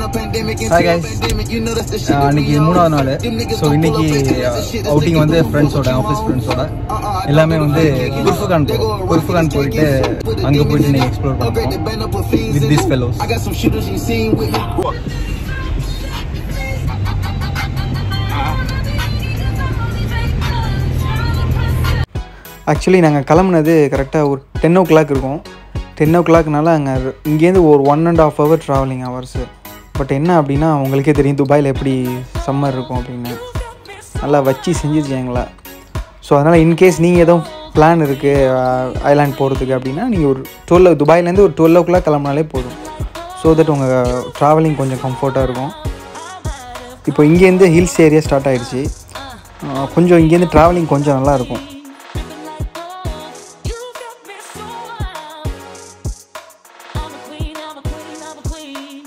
Hi guys அன்னைக்கு மூணாவது நாள் ஸோ இன்னைக்கு அவுட்டிங் வந்து ஃப்ரெண்ட்ஸோட ஆஃபீஸ் ஃப்ரெண்ட்ஸோட எல்லாமே வந்து குர்ஃபுகான் போகிறோம் குர்ஃபுகான் போயிட்டு அங்கே போயிட்டு இன்னைக்கு எக்ஸ்ப்ளோர் பண்ணுறோம் with this fellows I got some shooters you seen with me. Actually நாங்கள் கிளம்புனது கரெக்டாக ஒரு டென் ஓ கிளாக் இருக்கும் டென் ஓ கிளாக்னால அங்கே இங்கேருந்து ஒரு one and half hour travelling hours but என்ன அப்படின்னா உங்களுக்கே தெரியும் துபாயில் எப்படி சம்மர் இருக்கும் அப்படின்னு நல்லா வச்சு செஞ்சிருச்சு எங்களை ஸோ அதனால் இன்கேஸ் நீங்கள் எதுவும் பிளான் இருக்குது ஐலாண்ட் போகிறதுக்கு அப்படின்னா நீங்கள் ஒரு டுவெல் துபாயிலேருந்து ஒரு டுவெல் ஓ கிளாக் கிளம்புனாலே போதும் ஸோ தட் உங்கள் ட்ராவலிங் கொஞ்சம் கம்ஃபர்ட்டாக இருக்கும் இப்போ இங்கேருந்து ஹில்ஸ் ஏரியா ஸ்டார்ட் ஆயிடுச்சு அஹ் கொஞ்சம் இங்கேருந்து ட்ராவலிங் கொஞ்சம் நல்லா இருக்கும் You got me so wild. I'm a queen, I'm a queen, I'm a queen.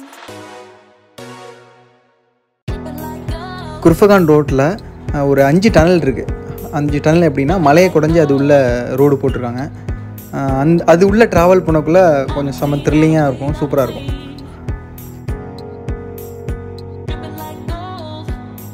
Dripping like gold. குர்ஃபகான் ரோட்டில் ஒரு அஞ்சு டனல் இருக்குது அஞ்சு டனல் எப்படின்னா மலையை குடஞ்சி அது உள்ள ரோடு போட்டிருக்காங்க அஹ் அந்த அது உள்ளே ட்ராவல் பண்ணக்குள்ளே கொஞ்சம் செம்ம த்ரில்லிங்காக இருக்கும் சூப்பராக இருக்கும் Dripping like gold.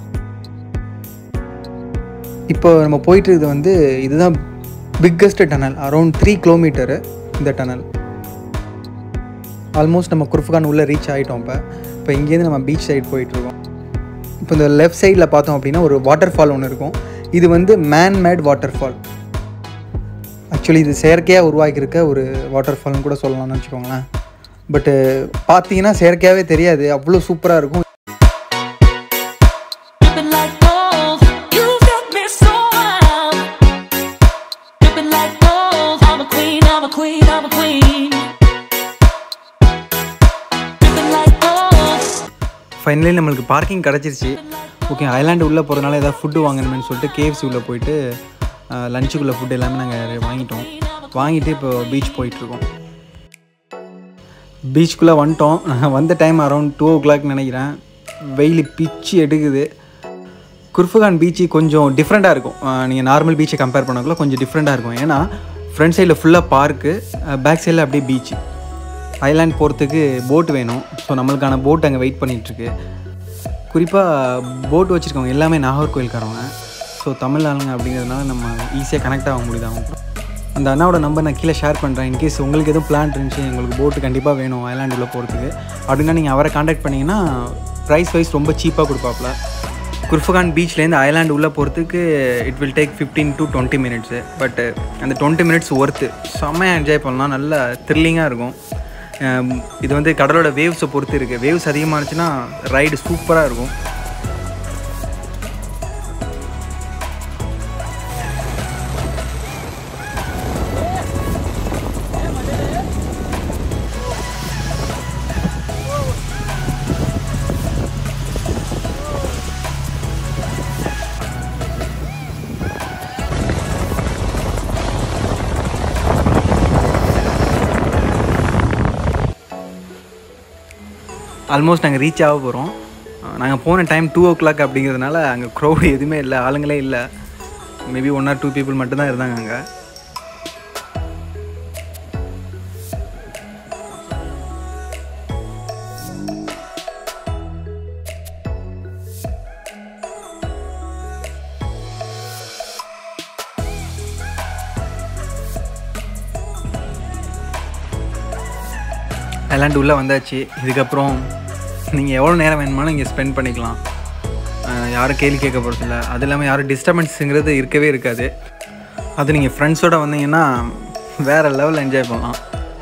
இப்போ நம்ம போயிட்டு இருக்கிறது வந்து இதுதான் biggest tunnel around three kilometre இந்த டனல் ஆல்மோஸ்ட் நம்ம குர்ஃபகான் உள்ளே ரீச் ஆகிட்டோம் இப்போ இப்போ இங்கேருந்து நம்ம பீச் சைடு போயிட்டுருக்கோம் இப்போ இந்த லெஃப்ட் சைடில் பார்த்தோம் அப்படின்னா ஒரு வாட்டர் ஃபால் ஒன்று இருக்கும் இது வந்து man made waterfall actually இது செயற்கையாக உருவாக்கியிருக்க ஒரு வாட்டர் ஃபால்னு கூட சொல்லலாம்னு வச்சுக்கோங்களேன் பட்டு பார்த்தீங்கன்னா செயற்கையாகவே தெரியாது அவ்வளோ சூப்பராக இருக்கும் Dripping like gold. You got me so wild. Dripping like gold. I'm a queen, I'm a queen, I'm a queen. Dripping like gold. Finally நம்மளுக்கு பார்க்கிங் கிடச்சிருச்சு ஓகே ஐலாண்டு உள்ளே போகிறதுனால ஏதாவது ஃபுட்டு வாங்கணுமேனு சொல்லிட்டு கேஎஃப்சி உள்ளே போயிட்டு லஞ்சுக்குள்ளே ஃபுட் எல்லாமே நாங்கள் வாங்கிட்டோம் வாங்கிட்டு இப்போ பீச் போயிட்டுருக்கோம் பீச்சுக்குள்ளே வந்துட்டோம் வந்த time around two o'clock நினைக்கிறேன் வெயில் பிச்சு எடுக்குது குர்ஃபுகான் பீச்சு கொஞ்சம் டிஃப்ரெண்ட்டாக இருக்கும் நீங்கள் நார்மல் பீச்சை கம்பேர் பண்ணக்குள்ள கொஞ்சம் டிஃப்ரெண்ட்டாக இருக்கும் ஏன்னா ஃப்ரண்ட் சைடில் ஃபுல்லாக பார்க்கு பேக் சைடில் அப்படியே பீச்சு ஐலாண்ட் போகிறதுக்கு போட் வேணும் ஸோ நம்மளுக்கான போட் அங்கே வெயிட் பண்ணிகிட்ருக்கு குறிப்பாக போட் வச்சுருக்கவங்க எல்லாமே நாகர்கோயில்காரவங்க ஸோ தமிழ் ஆளுங்க அப்படிங்கிறதுனால நம்ம ஈஸியாக கனெக்ட் ஆக முடியுது அவங்க அந்த அண்ணாவோட நம்பர் நான் கீழே ஷேர் பண்ணுறேன் இன்கேஸ் உங்களுக்கு எதுவும் பிளான் இருந்துச்சு எங்களுக்கு போட்டு கண்டிப்பாக வேணும் ஐலாண்ட் உள்ள போகிறதுக்கு அப்படின்னா நீங்கள் அவரை காண்டாக்ட் பண்ணிங்கன்னா ப்ரைஸ் வைஸ் ரொம்ப சீப்பாக கொடுப்பாப்புல குர்ஃபகான் பீச்லேருந்து ஐலாண்ட் உள்ளே போகிறதுக்கு it will take fifteen to twenty minutes but அந்த டுவெண்ட்டி மினிட்ஸ் ஒர்த்து செம்மையாக என்ஜாய் பண்ணலாம் நல்ல த்ரில்லிங்காக இருக்கும் அஹ் இது வந்து கடலோட வேவ்ஸை பொறுத்து இருக்குது வேவ்ஸ் அதிகமாக இருந்துச்சுன்னா ரைடு சூப்பராக இருக்கும் ஆல்மோஸ்ட் நாங்கள் ரீச் ஆக போகிறோம் நாங்கள் போன டைம் டூ ஓ கிளாக் அப்படிங்கிறதுனால அங்கே க்ரௌடு எதுவுமே இல்லை ஆளுங்களே இல்லை maybe one or two people மட்டும்தான் இருந்தாங்க அங்கே ஐலாண்டு உள்ளே வந்தாச்சு இதுக்கப்புறம் நீங்கள் எவ்வளோ நேரம் வேணுமாலும் இங்கே ஸ்பெண்ட் பண்ணிக்கலாம் அஹ் யாரும் கேள்வி கேட்க போகிறதில்ல அது இல்லாமல் யாரும் டிஸ்டர்பன்ஸுங்கிறது இருக்கவே இருக்காது அது நீங்கள் ஃப்ரெண்ட்ஸோட வந்தீங்கன்னா வேறு லெவலில் என்ஜாய் பண்ணலாம்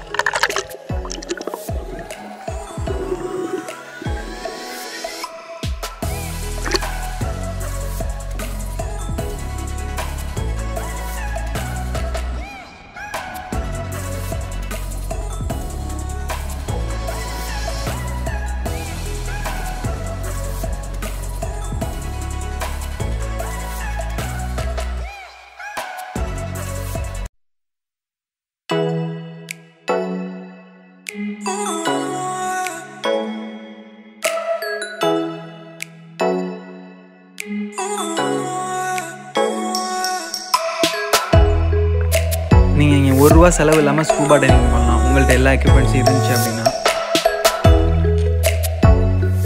நீங்கள் இங்கே ஒரு ரூபா செலவு இல்லாமல் ஸ்கூபா டைவிங் பண்ணலாம் உங்கள்கிட்ட எல்லா எக்யூப்மெண்ட்ஸும் இருந்துச்சு அப்படின்னா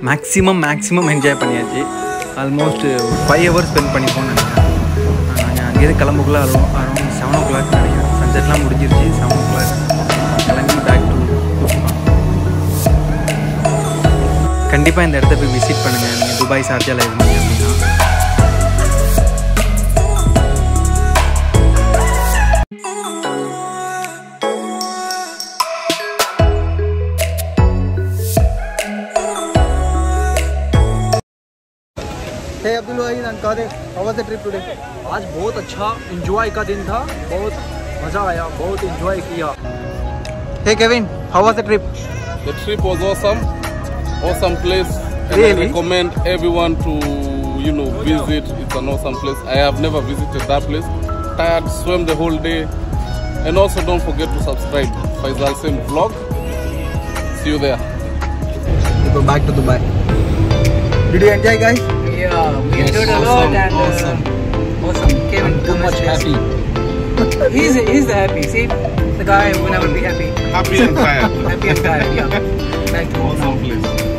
மேக்ஸிமம் மேக்ஸிமம் என்ஜாய் பண்ணியாச்சு ஆல்மோஸ்ட் ஃபைவ் ஹவர்ஸ் ஸ்பெண்ட் பண்ணிப்போம்னு நினைக்கிறேன் நாங்கள் அங்கேருந்து கிளம்புக்குள்ள around around seven o'clock நினைக்கிறேன் சன்செட்லாம் முடிஞ்சிருச்சு செவன் ஓ கிளாக் கிளம்பி பேக் டு கண்டிப்பாக இந்த இடத்த போய் விசிட் பண்ணுங்கள் நீங்கள் துபாய் சார்ஜாவில் இருந்தீங்க அப்படின்னா Hey Abdul Wahid and Kadir, how was the trip today? आज बहुत अच्छा एंजॉय का दिन था बहुत मज़ा आया बहुत एंजॉय किया Hey Kevin, how was the trip? The trip was awesome, awesome place. And Really? I recommend everyone to, you know, visit. It's an awesome place. I have never visited that place. Tired, swam the whole day. And also don't forget to subscribe. Faisal Sim vlog. See you there. We go back to Dubai. Did you enjoy guys? Yeah, we Yes, enjoyed a awesome, lot and awesome. Uh, awesome. Kevin, too much happy. he's he's the happy. See, the guy who will never be happy. Happy and tired. Happy and tired. Yeah. Thank you. awesome place.